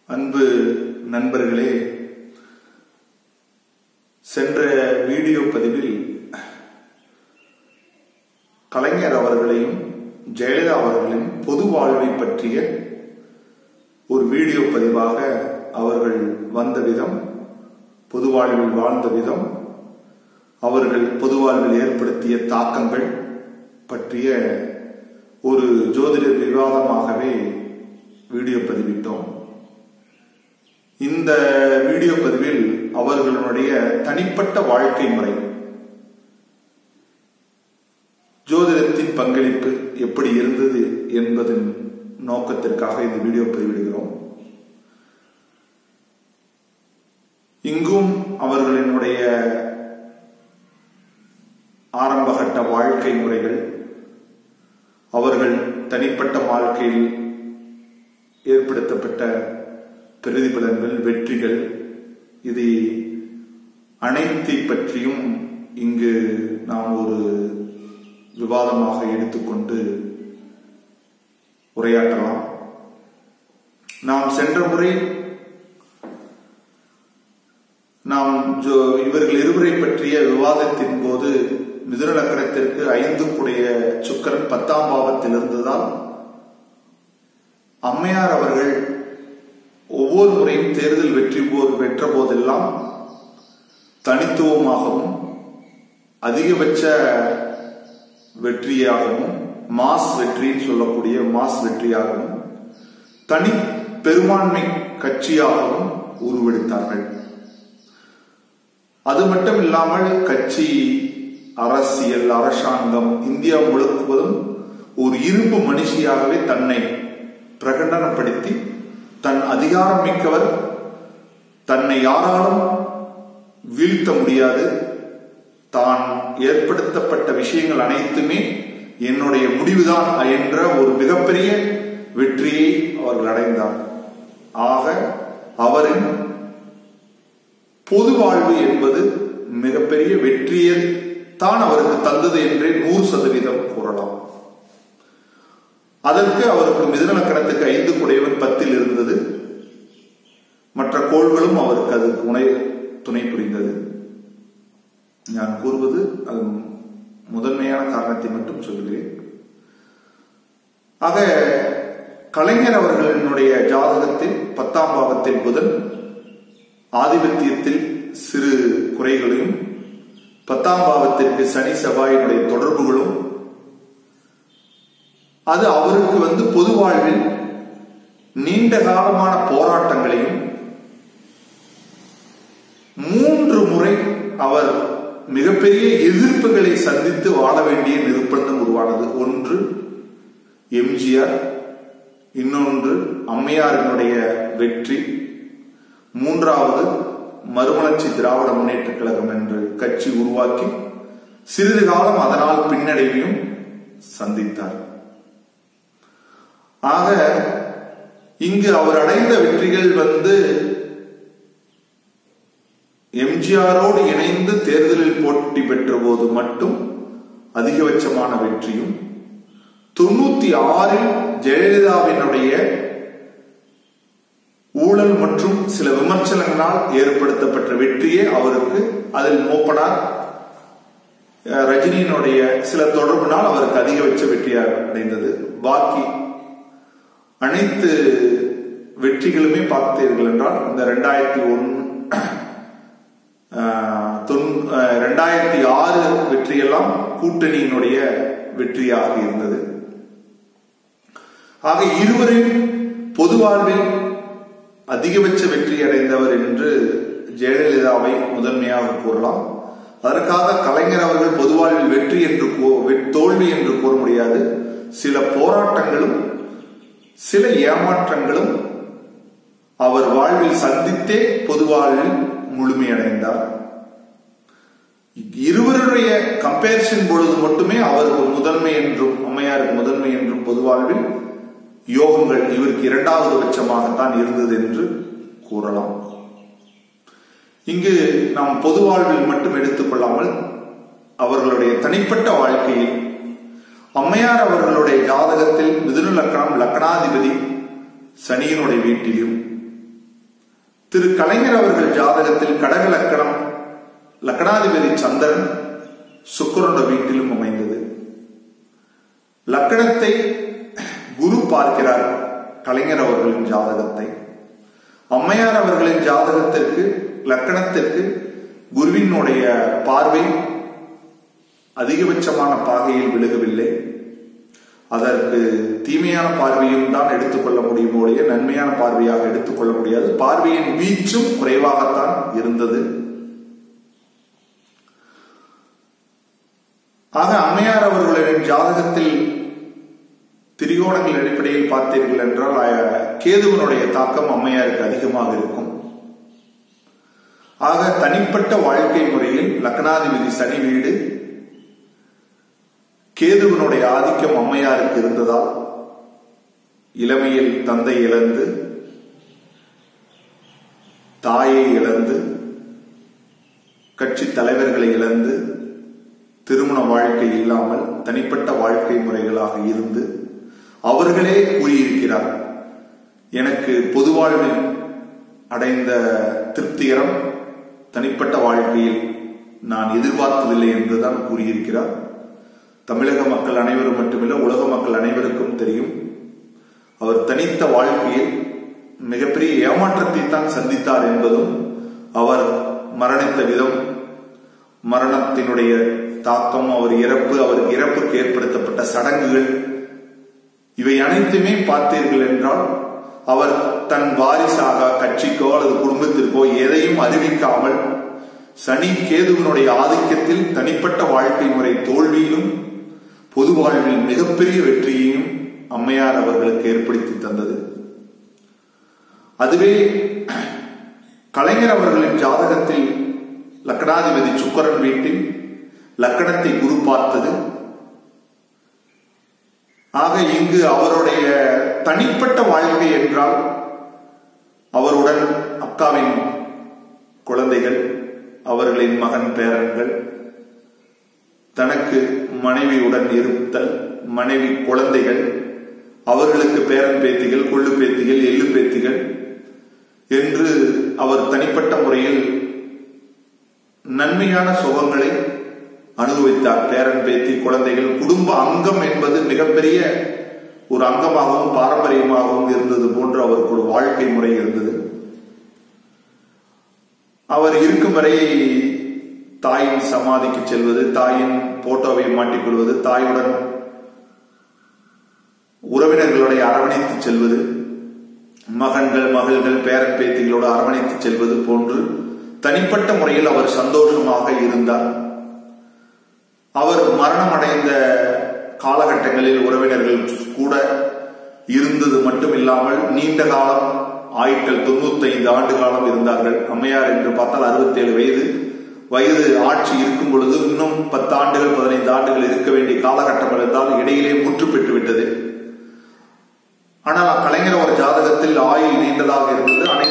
அன்பு நண்பர்களே சென்ற வீடியோ பதிவில் கலைஞர் அவர்களையும் ஜெயலலிதா அவர்களின் பொது வாழ்வை பற்றிய ஒரு வீடியோ பதிவாக அவர்கள் வந்த விதம் பொது வாழ்வில் வாழ்ந்த விதம் அவர்கள் பொது வாழ்வில் ஏற்படுத்திய தாக்கங்கள் பற்றிய ஒரு ஜோதிட விவாதமாகவே வீடியோ பதிவிட்டோம் இந்த வீடியோ பதிவில் அவர்களுடைய தனிப்பட்ட வாழ்க்கை முறை ஜோதிடத்தின் பங்களிப்பு எப்படி இருந்தது என்பதன் நோக்கத்திற்காக இந்த வீடியோ பதிவிடுகிறோம் இங்கும் அவர்களினுடைய ஆரம்பகட்ட வாழ்க்கை முறைகள் அவர்கள் தனிப்பட்ட வாழ்க்கையில் ஏற்படுத்தப்பட்ட பிரதிபலன்கள் வெற்றிகள் இது அனைத்தை பற்றியும் இங்கு நாம் ஒரு விவாதமாக எடுத்துக்கொண்டு உரையாற்றலாம் நாம் சென்ற முறை நாம் இவர்கள் இருவரை பற்றிய விவாதத்தின் போது மிதுன லக்கணத்திற்கு ஐந்து குடைய சுக்கரன் பத்தாம் பாவத்தில் இருந்ததால் அம்மையார் அவர்கள் ஒவ்வொரு முறையும் தேர்தல் வெற்றி போர் வெற்ற போதெல்லாம் தனித்துவமாகவும் அதிகபட்ச வெற்றியாகவும் மாஸ் வெற்றின்னு சொல்லக்கூடிய மாஸ் வெற்றியாகவும் தனி பெரும்பான்மை கட்சியாகவும் உருவெடுத்தார்கள் அது மட்டும் இல்லாமல் கட்சி அரசியல் அரசாங்கம் இந்தியா முழுவதும் ஒரு இரும்பு மனுஷியாகவே தன்னை பிரகடனப்படுத்தி தன் அதிகாரம் மிக்கவர் தன்னை யாராலும் வீழ்த்த முடியாது தான் ஏற்படுத்தப்பட்ட விஷயங்கள் அனைத்துமே என்னுடைய முடிவுதான் என்ற ஒரு மிகப்பெரிய வெற்றியை அவர்கள் அடைந்தார் ஆக அவரின் பொது வாழ்வு என்பது மிகப்பெரிய வெற்றியை தான் அவருக்கு தந்தது என்றே நூறு சதவீதம் கூறலாம் அதற்கு அவருக்கு மிதனக்கணத்துக்கு ஐந்து குடையவன் பத்தில் இருந்தது மற்ற கோள்களும் அவருக்கு அதுக்கு உணை துணை புரிந்தது நான் கூறுவது அது முதன்மையான காரணத்தை மட்டும் சொல்கிறேன் ஆக கலைஞர் அவர்களினுடைய ஜாதகத்தில் பத்தாம் பாவத்தில் புதன் ஆதிபத்தியத்தில் சிறு குறைகளையும் பத்தாம் பாவத்திற்கு சனி செவ்வாயினுடைய தொடர்புகளும் அது அவருக்கு வந்து பொது வாழ்வில் நீண்ட காலமான போராட்டங்களையும் மூன்று முறை அவர் மிகப்பெரிய எதிர்ப்புகளை சந்தித்து வாழ வேண்டிய நிர்பந்தம் உருவானது ஒன்று எம்ஜிஆர் இன்னொன்று அம்மையாரினுடைய வெற்றி மூன்றாவது மறுமலர்ச்சி திராவிட முன்னேற்ற கழகம் என்று கட்சி உருவாக்கி சிறிது காலம் அதனால் பின்னடைவையும் சந்தித்தார் ஆக இங்கு அவர் அடைந்த வெற்றிகள் வந்து எம்ஜிஆரோடு இணைந்து தேர்தலில் போட்டி பெற்ற போது மட்டும் அதிகபட்சமான வெற்றியும் தொண்ணூத்தி ஆறில் ஜெயலலிதாவினுடைய ஊழல் மற்றும் சில விமர்சனங்களால் ஏற்படுத்தப்பட்ட வெற்றியே அவருக்கு அதில் மூப்பனார் ரஜினியினுடைய சில தொடர்பினால் அவருக்கு அதிகபட்ச வெற்றியாக அடைந்தது பாக்கி அனைத்து வெற்றிகளுமே பார்த்தீர்கள் என்றால் இந்த ரெண்டாயிரத்தி ஒன் ரெண்டாயிரத்தி ஆறு வெற்றியெல்லாம் கூட்டணியினுடைய வெற்றியாக இருந்தது ஆக இருவரின் பொது வாழ்வில் அதிகபட்ச வெற்றி அடைந்தவர் என்று ஜெயலலிதாவை முதன்மையாக கூறலாம் அதற்காக கலைஞர் அவர்கள் பொது வாழ்வில் வெற்றி என்று தோல்வி என்று கூற முடியாது சில போராட்டங்களும் சில ஏமாற்றங்களும் அவர் வாழ்வில் சந்தித்தே பொது வாழ்வில் முழுமையடைந்தார் இருவருடைய கம்பேரிசன் பொழுது மட்டுமே அவருக்கு முதன்மை என்றும் அம்மையாருக்கு முதன்மை என்றும் பொது வாழ்வில் யோகங்கள் இவருக்கு இரண்டாவது பட்சமாகத்தான் இருந்தது என்று கூறலாம் இங்கு நாம் பொது வாழ்வில் மட்டும் எடுத்துக்கொள்ளாமல் அவர்களுடைய தனிப்பட்ட வாழ்க்கையில் அம்மையார் அவர்களுடைய ஜாதகத்தில் மிதுன லக்கணம் லக்கணாதிபதி சனியினுடைய வீட்டிலும் திரு கலைஞர் அவர்கள் ஜாதகத்தில் கடக லக்கணம் லக்கணாதிபதி சந்திரன் சுக்கரனோட வீட்டிலும் அமைந்தது லக்கணத்தை குரு பார்க்கிறார் கலைஞர் அவர்களின் ஜாதகத்தை அம்மையார் அவர்களின் ஜாதகத்திற்கு லக்கணத்திற்கு குருவினுடைய பார்வை அதிகபட்சமான பாகையில் விழுகவில்லை அதற்கு தீமையான பார்வையும் தான் எடுத்துக்கொள்ள முடியும் ஒழிய நன்மையான பார்வையாக எடுத்துக்கொள்ள முடியாது பார்வையின் வீச்சும் குறைவாகத்தான் இருந்தது ஆக அம்மையார் அவர்களின் ஜாதகத்தில் திரிகோணங்கள் அடிப்படையில் பார்த்தீர்கள் என்றால் கேதுவனுடைய தாக்கம் அம்மையாருக்கு அதிகமாக இருக்கும் ஆக தனிப்பட்ட வாழ்க்கை முறையில் லக்னாதிபதி சனி வீடு கேதுவனுடைய ஆதிக்கம் அம்மையாருக்கு இருந்ததால் இளமையில் தந்தை இழந்து தாயை இழந்து கட்சி தலைவர்களை இழந்து திருமண வாழ்க்கை இல்லாமல் தனிப்பட்ட வாழ்க்கை முறைகளாக இருந்து அவர்களே கூறியிருக்கிறார் எனக்கு பொது வாழ்வில் அடைந்த திருப்திகரம் தனிப்பட்ட வாழ்க்கையில் நான் எதிர்பார்த்ததில்லை என்றுதான் கூறியிருக்கிறார் தமிழக மக்கள் அனைவரும் மட்டுமில்ல உலக மக்கள் அனைவருக்கும் தெரியும் அவர் தனித்த வாழ்க்கையில் மிகப்பெரிய ஏமாற்றத்தை தான் சந்தித்தார் என்பதும் அவர் மரணித்த விதம் மரணத்தினுடைய தாக்கம் அவர் இறப்பு அவர் இறப்புக்கு ஏற்படுத்தப்பட்ட சடங்குகள் இவை அனைத்துமே பார்த்தீர்கள் என்றால் அவர் தன் வாரிசாக கட்சிக்கோ அல்லது குடும்பத்திற்கோ எதையும் அறிவிக்காமல் சனி கேதுவனுடைய ஆதிக்கத்தில் தனிப்பட்ட வாழ்க்கை முறை தோல்வியிலும் பொது வாழ்வில் மிகப்பெரிய வெற்றியையும் அம்மையார் அவர்களுக்கு ஏற்படுத்தி தந்தது அதுவே கலைஞர் அவர்களின் ஜாதகத்தில் லக்கணாதிபதி சுக்கரன் வீட்டில் லக்கணத்தை குரு பார்த்தது ஆக இங்கு அவருடைய தனிப்பட்ட வாழ்க்கை என்றால் அவருடன் அக்காவின் குழந்தைகள் அவர்களின் மகன் பேரன்கள் தனக்கு மனைவியுடன் இருத்தல் மனைவி குழந்தைகள் அவர்களுக்கு பேரன் பேத்திகள் கொள்ளு பேத்திகள் எள்ளு பேத்திகள் என்று அவர் தனிப்பட்ட முறையில் நன்மையான சுகங்களை அனுபவித்தார் பேரன் பேத்தி குழந்தைகள் குடும்ப அங்கம் என்பது மிகப்பெரிய ஒரு அங்கமாகவும் பாரம்பரியமாகவும் இருந்தது போன்று அவருக்கு ஒரு வாழ்க்கை முறை இருந்தது அவர் இருக்கும் வரை தாயின் சமாதிக்கு செல்வது தாயின் போட்டோவை மாட்டிக்கொள்வது தாயுடன் உறவினர்களுடைய அரவணைத்து செல்வது மகன்கள் மகள்கள் பேரன் பேத்திகளோடு அரவணைத்து செல்வது போன்று தனிப்பட்ட முறையில் அவர் சந்தோஷமாக இருந்தார் அவர் மரணம் அடைந்த காலகட்டங்களில் உறவினர்கள் கூட இருந்தது மட்டும் இல்லாமல் நீண்ட காலம் ஆயுட்கள் தொண்ணூத்தி ஐந்து ஆண்டு காலம் இருந்தார்கள் அம்மையார் என்று பார்த்தால் அறுபத்தி ஏழு வயது வயது ஆட்சி இருக்கும் பொழுது இன்னும் பத்து ஆண்டுகள் பதினைந்து ஆண்டுகள் இருக்க வேண்டிய காலகட்டம் இருந்தால் இடையிலே முற்று பெற்று விட்டது ஆனால் கலைஞர் ஒரு ஜாதகத்தில் ஆயுள் நீண்டதாக இருந்தது